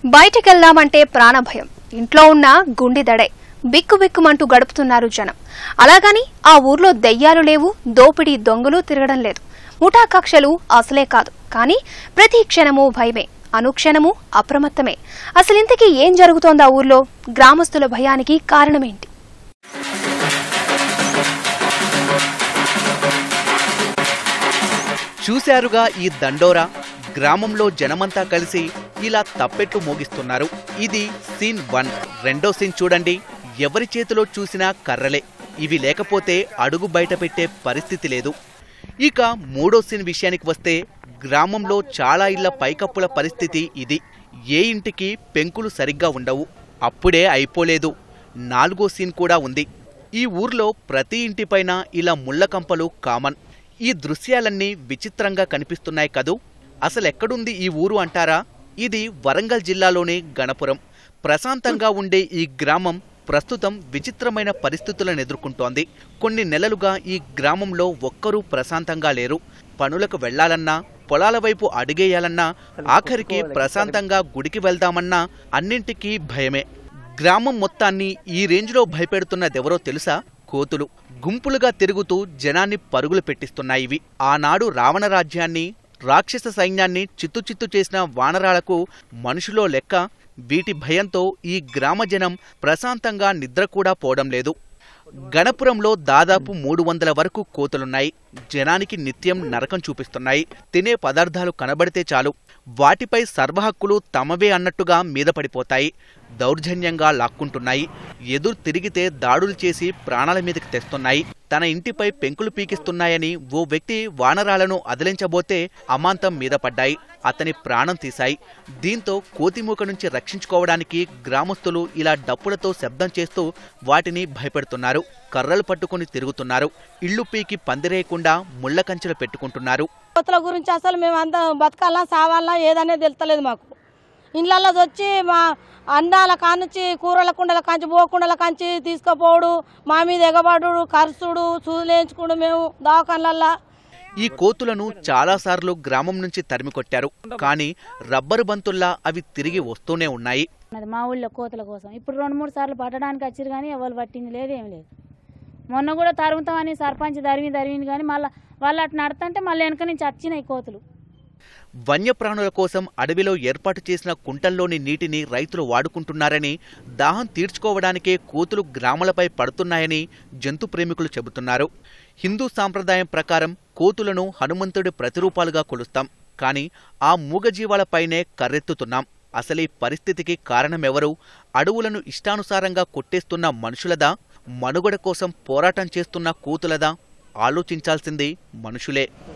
బయటికెళ్దామంటే ప్రాణభయం ఇంట్లో ఉన్న గుండె దడే బిక్కు బిక్కుమంటూ గడుపుతున్నారు జనం అలాగని ఆ ఊర్లో దెయ్యాలు లేవు దోపిడీ దొంగలు తిరగడం లేదు ముఠా కక్షలు అసలే కాదు కానీ ప్రతి క్షణము భయమే అనుక్షణము అప్రమత్తమే అసలింతకీ ఏం జరుగుతోంది ఆ ఊర్లో గ్రామస్తుల భయానికి కారణమేంటి చూశారుగా ఈ దండోరా గ్రామంలో జనమంతా కలిసి ఇలా తప్పెట్లు మోగిస్తున్నారు ఇది సీన్ వన్ రెండో సీన్ చూడండి ఎవరి చేతిలో చూసినా కర్రలే ఇవి లేకపోతే అడుగు బయట పెట్టే పరిస్థితి లేదు ఇక మూడో సీన్ విషయానికి వస్తే గ్రామంలో చాలా ఇళ్ల పైకప్పుల పరిస్థితి ఇది ఏ ఇంటికి పెంకులు సరిగ్గా ఉండవు అప్పుడే అయిపోలేదు నాలుగో సీన్ కూడా ఉంది ఈ ఊర్లో ప్రతి ఇంటిపైన ఇలా ముళ్ళ కంపలు కామన్ ఈ దృశ్యాలన్నీ విచిత్రంగా కనిపిస్తున్నాయి కదూ అసలెక్కడుంది ఈ ఊరు అంటారా ఇది వరంగల్ జిల్లాలోని గణపురం ప్రశాంతంగా ఉండే ఈ గ్రామం ప్రస్తుతం విచిత్రమైన పరిస్థితులను ఎదుర్కొంటోంది కొన్ని నెలలుగా ఈ గ్రామంలో ఒక్కరూ ప్రశాంతంగా లేరు పనులకు వెళ్లాలన్నా పొలాల వైపు అడుగేయాలన్నా ఆఖరికి ప్రశాంతంగా గుడికి వెళ్దామన్నా అన్నింటికీ భయమే గ్రామం మొత్తాన్ని ఈ రేంజ్లో భయపెడుతున్నదెవరో తెలుసా కోతులు గుంపులుగా తిరుగుతూ జనాన్ని పరుగులు పెట్టిస్తున్నాయి ఇవి ఆనాడు రావణ రాజ్యాన్ని రాక్షస సైన్యాన్ని చిత్తుచిత్తు చేసిన వానరాలకు మనుషులో లెక్క వీటి భయంతో ఈ గ్రామ జనం ప్రశాంతంగా నిద్ర కూడా పోవడం లేదు గణపురంలో దాదాపు మూడు వందల వరకు కోతులున్నాయి జనానికి నిత్యం నరకం చూపిస్తున్నాయి తినే పదార్థాలు కనబడితే చాలు వాటిపై సర్వహక్కులు తమవే అన్నట్టుగా మీద పడిపోతాయి దౌర్జన్యంగా లాక్కుంటున్నాయి ఎదురు తిరిగితే దాడులు చేసి ప్రాణాల మీదకి తెస్తున్నాయి తన ఇంటిపై పెంకులు పీకిస్తున్నాయని ఓ వ్యక్తి వానరాలను అదిలించబోతే అమాంతం మీద పడ్డాయి అతని ప్రాణం తీశాయి దీంతో కోతిమూక నుంచి రక్షించుకోవడానికి గ్రామస్తులు ఇలా డప్పులతో శబ్దం చేస్తూ వాటిని భయపెడుతున్నారు కర్రలు పట్టుకుని తిరుగుతున్నారు ఇళ్లు పీకి పందిరేయకుండా ముళ్ళ కంచెలు పెట్టుకుంటున్నారు కోతుల గురించి అసలు మేము అంత బతకాలా సావాలా ఏదనేది తెలుస్తలేదు మాకు ఇండ్లలో వచ్చి మా అన్నాల కానుంచి కూరల కుండల కాంచి బోకుండల కాంచి తీసుకుపోవడు మా మీద ఎగబడు కరుసుడు సూదులేయించుకుడు మేము దవాఖానలల్లా ఈ కోతులను చాలాసార్లు గ్రామం నుంచి తరిమికొట్టారు కానీ రబ్బరు బంతుల్లా అవి తిరిగి వస్తూనే ఉన్నాయి అది మా ఊళ్ళో కోతుల కోసం ఇప్పుడు రెండు మూడు సార్లు పట్టడానికి వచ్చారు కానీ ఎవరు పట్టింది లేదు ఏం లేదు మొన్న కూడా తరుగుతామని సర్పంచ్ తరిమి తరిగింది కానీ మళ్ళీ వాళ్ళు అటు నడుతుంటే మళ్ళీ వెనక నుంచి వచ్చినాయి కోతులు వన్యప్రాణుల కోసం అడవిలో ఏర్పాటు చేసిన కుంటల్లోని నీటిని రైతులు వాడుకుంటున్నారని దాహం తీర్చుకోవడానికే కోతులు గ్రామాలపై పడుతున్నాయని జంతు ప్రేమికులు చెబుతున్నారు హిందూ సాంప్రదాయం ప్రకారం కోతులను హనుమంతుడి ప్రతిరూపాలుగా కొలుస్తాం కానీ ఆ మూగజీవాలపైనే కర్రెత్తుతున్నాం అసలీ పరిస్థితికి కారణమెవరు అడవులను ఇష్టానుసారంగా కొట్టేస్తున్న మనుషులదా మనుగడ కోసం పోరాటం చేస్తున్న కోతులదా ఆలోచించాల్సింది మనుషులే